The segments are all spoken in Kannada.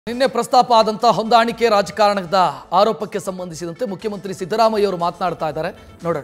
ನಿನ್ನೆ ಪ್ರಸ್ತಾಪ ಆದಂಥ ಹೊಂದಾಣಿಕೆ ರಾಜಕಾರಣದ ಆರೋಪಕ್ಕೆ ಸಂಬಂಧಿಸಿದಂತೆ ಮುಖ್ಯಮಂತ್ರಿ ಸಿದ್ದರಾಮಯ್ಯ ಅವರು ಮಾತನಾಡ್ತಾ ಇದ್ದಾರೆ ನೋಡೋಣ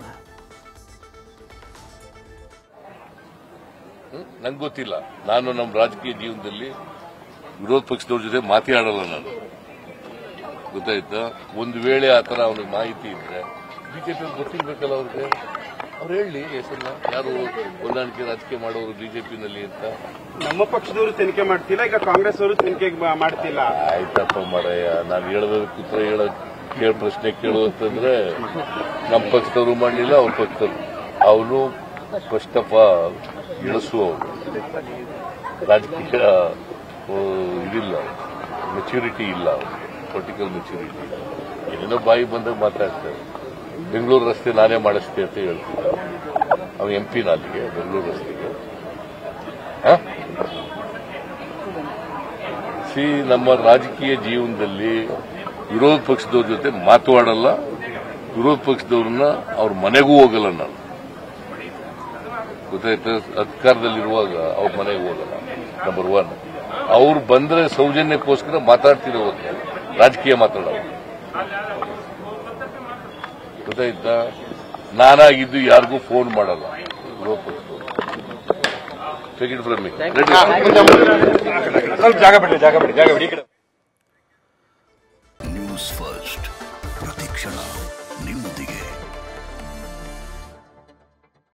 ನಂಗೆ ಗೊತ್ತಿಲ್ಲ ನಾನು ನಮ್ಮ ರಾಜಕೀಯ ಜೀವನದಲ್ಲಿ ವಿರೋಧ ಪಕ್ಷದವ್ರ ಜೊತೆ ಮಾತಾಡಲ್ಲ ನಾನು ಗೊತ್ತಾಯ್ತಾ ಒಂದು ವೇಳೆ ಆ ಥರ ಅವನಿಗೆ ಮಾಹಿತಿ ಇದ್ರೆ ಬಿಜೆಪಿ ಗೊತ್ತಿರ್ಬೇಕಲ್ಲ ಅವ್ರಿಗೆ ಅವ್ರು ಹೇಳಿ ಹೆಸರನ್ನ ಯಾರು ಹೊಂದಾಣಿಕೆ ರಾಜಕೀಯ ಮಾಡೋರು ಬಿಜೆಪಿನಲ್ಲಿ ಅಂತ ನಮ್ಮ ಪಕ್ಷದವರು ತನಿಖೆ ಮಾಡ್ತಿಲ್ಲ ಈಗ ಕಾಂಗ್ರೆಸ್ ಅವರು ತನಿಖೆ ಮಾ- ಮಾಡ್ತಿಲ್ಲ ಆಯ್ತಪ್ಪ ಮಾರಾಯ ನಾನು ಹೇಳೋದಕ್ಕೆ ಉತ್ತರ ಹೇಳ ಕೇಳ ಪ್ರಶ್ನೆ ಕೇಳು ಅಂತಂದ್ರೆ ನಮ್ಮ ಪಕ್ಷದವರು ಮಾಡಲಿಲ್ಲ ಅವ್ರ ಪಕ್ಷದವರು ಅವನು ಫಸ್ಟ್ ಆಫ್ ಆಲ್ ಇಳಿಸು ಅವನು ರಾಜಕೀಯ ಆ, ಇದಿಲ್ಲ ಮೆಚ್ಯೂರಿಟಿ ಇಲ್ಲ ಪೊಲಿಟಿಕಲ್ ಮೆಚ್ಯೂರಿಟಿ ಏನೇನೋ ಬಾಯಿ ಬಂದಾಗ ಮಾತಾಡ್ತಾರೆ ಬೆಂಗಳೂರು ರಸ್ತೆ ನಾನೇ ಮಾಡಿಸ್ತೆ ಅಂತ ಹೇಳ್ತಿದ್ದ ಅವ ಎಂ ಪಿ ಅಲ್ಲಿಗೆ ಬೆಂಗಳೂರು ರಸ್ತೆಗೆ ಹಾ ಸಿ ನಮ್ಮ ರಾಜಕೀಯ ಜೀವನದಲ್ಲಿ ವಿರೋಧ ಪಕ್ಷದವ್ರ ಜೊತೆ ಮಾತಾಡಲ್ಲ ವಿರೋಧ ಪಕ್ಷದವ್ರನ್ನ ಅವ್ರ ಮನೆಗೂ ಹೋಗಲ್ಲ ನಾನು ಗೊತ್ತಾಯ್ತು ಅಧಿಕಾರದಲ್ಲಿರುವಾಗ ಅವ್ರ ಮನೆಗೆ ಹೋಗಲ್ಲ ನಂಬರ್ ಒನ್ ಅವ್ರು ಬಂದ್ರೆ ಸೌಜನ್ಯಕ್ಕೋಸ್ಕರ ಮಾತಾಡ್ತಿರೋ ಹೊತ್ತು ರಾಜಕೀಯ ಮಾತಾಡೋದು ಗೊತ್ತಾಯ್ತಾ ನಾನಾಗಿದ್ದು ಯಾರಿಗೂ ಫೋನ್ ಮಾಡಲ್ಲ ವಿರೋಧ ಪಕ್ಷದವ್ರು ಟೇಕ್ ಇಟ್ ಫ್ರಮ್ ಮೀ ಸ್ವಲ್ಪ ಜಾಗ ಬಿಡಿ ಜಾಗ ಬಿಡಿ ಜಾಗ ಬಿಡಿ ಈ ಕಡೆ ನ್ಯೂಸ್ ಫಸ್ಟ್ ಪ್ರತಿಕ್ಷಣ